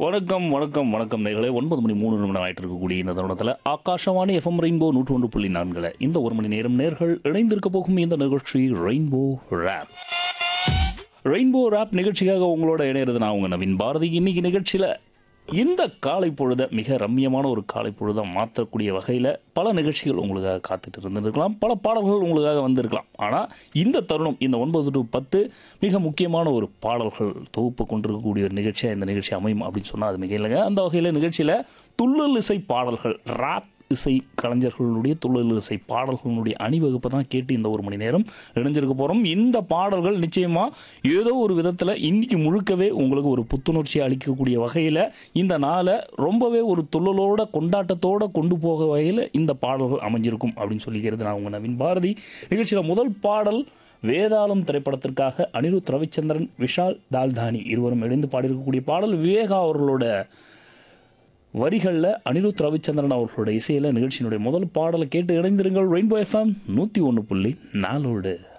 வணக்கம் வணக்கம் வணக்கம் நேர்களே ஒன்பது மணி மூணு நிமிடம் ஆயிட்டு இருக்கக்கூடிய இந்த தருணத்தில் ஆகாஷவாணி எஃப்எம் ரெயின்போ நூற்று ஒன்று புள்ளி நான்குல இந்த ஒரு மணி நேரம் நேர்கள் இணைந்திருக்க போகும் இந்த நிகழ்ச்சி ரெயின்போ ரேப் ரெயின்போ ரேப் நிகழ்ச்சிக்காக உங்களோட இணையிறது நான் உங்க நவீன் பாரதி இன்னைக்கு நிகழ்ச்சியில் இந்த காலை பொழுதை மிக ரம்மியமான ஒரு காலை பொழுதை மாற்றக்கூடிய வகையில் பல நிகழ்ச்சிகள் உங்களுக்காக காத்துட்டு இருந்திருக்கலாம் பல பாடல்கள் உங்களுக்காக வந்திருக்கலாம் ஆனால் இந்த தருணம் இந்த ஒன்பது டு பத்து மிக முக்கியமான ஒரு பாடல்கள் தொகுப்பு கொண்டிருக்கக்கூடிய ஒரு நிகழ்ச்சியாக இந்த நிகழ்ச்சி அமையும் அப்படின்னு சொன்னால் அது மிக இல்லைங்க அந்த வகையில் நிகழ்ச்சியில் துள்ளல் இசை பாடல்கள் ராப் இசை கலைஞர்களுடைய துள்ளல் இசை பாடல்களுடைய அணிவகுப்பை தான் கேட்டு இந்த ஒரு மணி நேரம் இணைஞ்சிருக்க போகிறோம் இந்த பாடல்கள் நிச்சயமாக ஏதோ ஒரு விதத்தில் இன்னைக்கு முழுக்கவே உங்களுக்கு ஒரு புத்துணர்ச்சி அளிக்கக்கூடிய வகையில் இந்த நாளை ரொம்பவே ஒரு துள்ளலோட கொண்டாட்டத்தோட கொண்டு போக வகையில் இந்த பாடல்கள் அமைஞ்சிருக்கும் அப்படின்னு சொல்லிக்கிறது நான் உங்கள் நவீன் பாரதி நிகழ்ச்சியில் முதல் பாடல் வேதாளம் திரைப்படத்திற்காக அனிருத் ரவிச்சந்திரன் விஷால் தால்தானி இருவரும் இணைந்து பாடியிருக்கக்கூடிய பாடல் விவேகா அவர்களோட வரிகளில் அனிருத் ரவிச்சந்திரன் அவர்களோட இசையில் நிகழ்ச்சியினுடைய முதல் பாடலை கேட்டு இணைந்திருங்கள் ரெயின்போ எஃப்எம் நூற்றி ஒன்று புள்ளி நாலோடு